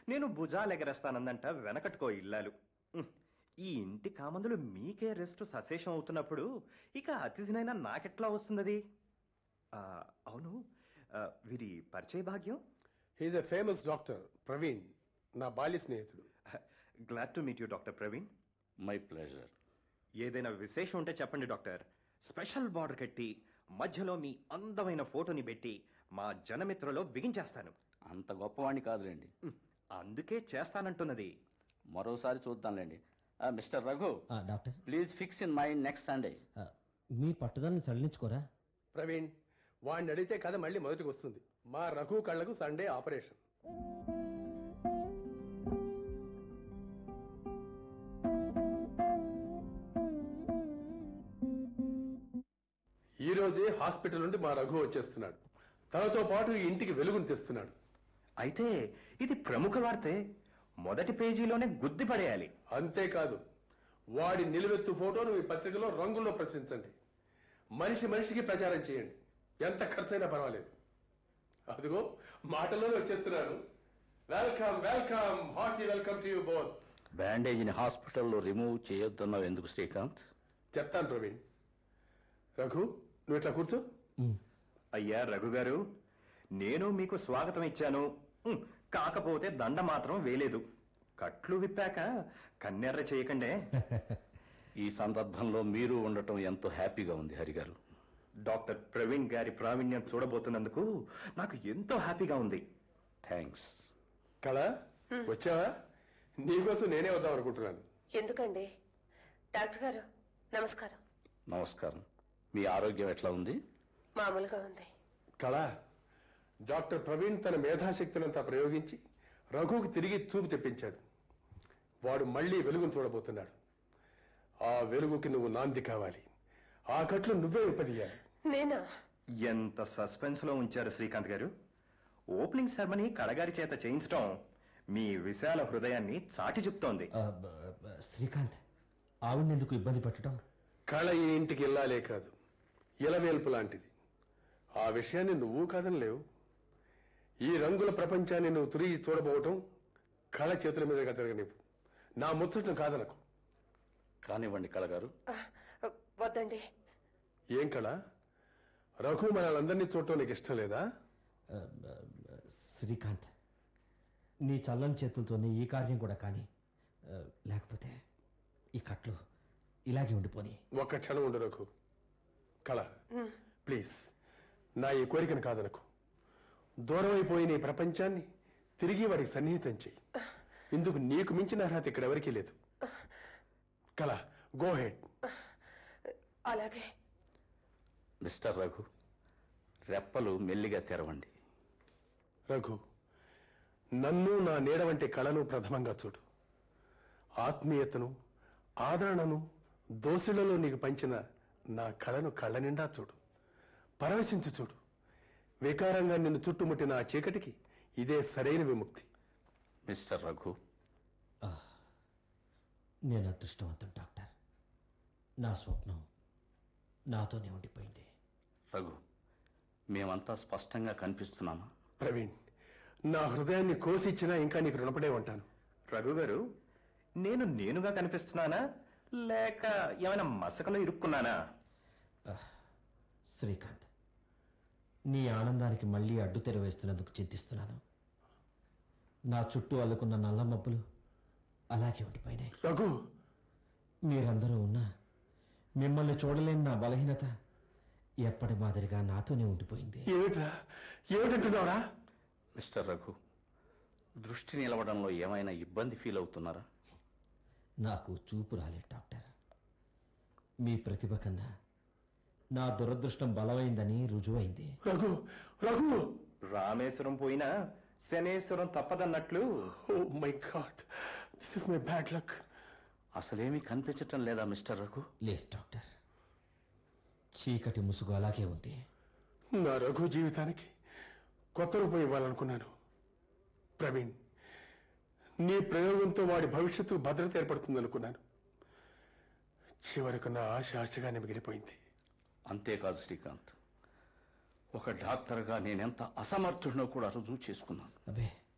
నేను భుజాలెగరేస్తానందంట వెనకట్టుకో ఇల్లాలు ఉహ్, ఈ ఇంటి కామందులు మీకే రెస్ట్ సశేషం అవుతున్నప్పుడు ఇక అతిథినైనా నాకెట్లా వస్తుందది ఆ, అవును ఆ, వీరి పరిచయ భాగ్యం he is a famous doctor Praveen నా బాల్య స్నేహితుడు glad to meet you doctor Praveen my pleasure ఏదైనా విశేషం ఉంటే చెప్పండి డాక్టర్ స్పెషల్ బార్డర్ కట్టి మధ్యలో మీ అందమైన ఫోటోని పెట్టి మా జనమిత్రలో బిగించేస్తాను అంత గొప్పవాణ్ణి కాదులేండి ఉహ్, అందుకే చేస్తానంటున్నది మరోసారి చూద్దాంలేండి ఆ, మిస్టర్ రఘు ఆ, doctor please fix in mind next Sunday ఆ, మీ పట్టుదలని సడలించుకోరా ప్రవీణ్ వాడిని అడిగితే కథ మళ్ళీ మొదటికి వస్తుంది మా రఘు కళ్ళకు సండే ఆపరేషన్ ఈ రోజే హాస్పిటల్ నుండి మా రఘు వచ్చేస్తున్నాడు తనతో పాటు ఈ ఇంటికి వెలుగును తెస్తున్నాడు అయితే ఇది ప్రముఖ వార్తే మొదటి పేజీలోనే గుద్ది పడేయాలి అంతేకాదు వాడి నిలువెత్తు ఫోటోను మీ పత్రికలో రంగుల్లో ప్రచురించండి మనిషి మనిషికి ప్రచారం చేయండి ఎంత ఖర్చైనా పర్వాలేదు అదిగో మాటల్లోనే వచ్చేస్తున్నాడు welcome welcome hearty welcome to you both బ్యాండేజ్ని హాస్పిటల్లో రిమూవ్ చేయొద్దన్నావు ఎందుకు శ్రీకాంత్ చెప్తాను ప్రవీణ్ రఘు నువ్వు ఇట్లా కూర్చో ఉమ్, అయ్యా రఘు గారు నేను మీకు స్వాగతం ఇచ్చాను ఉహ్, కాకపోతే దండ మాత్రం వేలేదు కట్లు విప్పాక కన్నెర్ర చేయకండే ఈ సందర్భంలో మీరు ఉండటం ఎంతో హ్యాపీగా ఉంది హరిగారు డాక్టర్ ప్రవీణ్ గారి ప్రావీణ్యం చూడబోతున్నందుకు నాకు ఎంతో హ్యాపీగా ఉంది థ్యాంక్స్ కళ వచ్చావా నీకోసం నేనే వద్దాం అనుకుంటున్నాను ఎందుకండి డాక్టర్ గారు నమస్కారం నమస్కారం మీ ఆరోగ్యం ఎట్లా ఉంది మామూలుగా ఉంది కళ డాక్టర్ ప్రవీణ్ తన మేధాశక్తినంతా ప్రయోగించి రఘుకి తిరిగి చూపు తెప్పించాడు వాడు మళ్ళీ వెలుగును చూడబోతున్నాడు ఆ వెలుగుకి నువ్వు నాంది కావాలి ఆ కట్లు నువ్వే విప్పదీయాలి నేనా ఎంత సస్పెన్స్ లో ఉంచారు శ్రీకాంత్ గారు ఓపెనింగ్ సెరమనీ కడగారి చేత చేయించడం మీ విశాల హృదయాన్ని చాటి చెప్తోంది ఆ, బ- బ- శ్రీకాంత్ ఆవిడని ఎందుకు ఇబ్బంది పెట్టడం కళ ఈ ఇంటికి ఇల్లాలే కాదు ఇలవేల్పు లాంటిది ఆ విషయాన్ని నువ్వు కాదనలేవు ఈ రంగుల ప్రపంచాన్ని నువ్వు తిరిగి చూడబోవటం కళ చేతుల మీదుగా జరగనివ్వు నా ముచ్చటం కాదనకు కానివ్వండి కళగారు ఆ, వద్దండి ఏం కళ రఘు మనల్ందరినీ చూడటం నీకు ఇష్టం లేదా ఆ, బ- బ- శ్రీకాంత్ నీ చల్లని చేతులతోనే ఈ కార్యం కూడా కానీ ఆ, లేకపోతే ఈ కట్లు ఇలాగే ఉండిపోని ఒక్క క్షణం ఉండు రఘు కళ ప్లీజ్ నా ఈ కోరికను కాదనకు దూరం అయిపోయిన ఈ ప్రపంచాన్ని తిరిగి వాడికి సన్నిహితం చెయ్యి ఇందుకు నీకు మించిన అర్హత ఇక్కడ ఎవరికీ లేదు కళ గో హెడ్ అలాగే మిస్టర్ రఘు రెప్పలు మెల్లిగా తెరవండి రఘు నన్ను నా నీడ వంటి కళను ప్రథమంగా చూడు ఆత్మీయతను ఆదరణను దోసిళ్లలో నీకు పంచిన నా కళను కళ్ళ నిండా చూడు పరవశించు చూడు వికారంగా నిన్ను చుట్టుముట్టిన ఆ చీకటికి ఇదే సరైన విముక్తి మిస్టర్ రఘు నేను అదృష్టవంతం డాక్టర్ నా స్వప్నం నాతోనే ఉండిపోయింది రఘు మేమంతా స్పష్టంగా కనిపిస్తున్నామా ప్రవీణ్ నా హృదయాన్ని కోసిచ్చినా ఇంకా నీకు రుణపడే ఉంటాను రఘు గారు నేను నేనుగా కనిపిస్తున్నానా లేక ఏమైనా మసకలో ఇరుక్కున్నానా శ్రీకాంత్ నీ ఆనందానికి మళ్ళీ అడ్డు తెర వేస్తున్నందుకు చింతిస్తున్నాను నా చుట్టూ అల్లుకున్న నల్ల మబ్బులు అలాగే ఉండిపోయినాయి రఘు మీరందరూ ఉన్నా మిమ్మల్ని చూడలేని నా బలహీనత ఎప్పటి మాదిరిగా నాతోనే ఉండిపోయింది ఏమిట్రా ఏమిటంటున్నావురా మిస్టర్ రఘు దృష్టి నిలవడంలో ఏమైనా ఇబ్బంది ఫీల్ అవుతున్నారా నాకు చూపు రాలేదు డాక్టర్ మీ ప్రతిభ కన్నా నా దురదృష్టం బలమైందని రుజువైంది రఘు రఘు రామేశ్వరం పోయినా శనేశ్వరం తప్పదన్నట్లు oh my god this is my bad luck అసలేమీ కనిపించటం లేదా మిస్టర్ రఘు లేదు డాక్టర్ చీకటి ముసుగు అలాగే ఉంది నా రఘు జీవితానికి కొత్త రూపం ఇవ్వాలనుకున్నాను ప్రవీణ్ నీ ప్రయోగంతో వాడి భవిష్యత్తు భద్రత ఏర్పడుతుందనుకున్నాను చివరకు నా ఆశ ఆశగానే మిగిలిపోయింది అంతేకాదు శ్రీకాంత్ ఒక డాక్టర్గా నేనెంత అసమర్థుడినో కూడా రుజువు చేసుకున్నాను అబే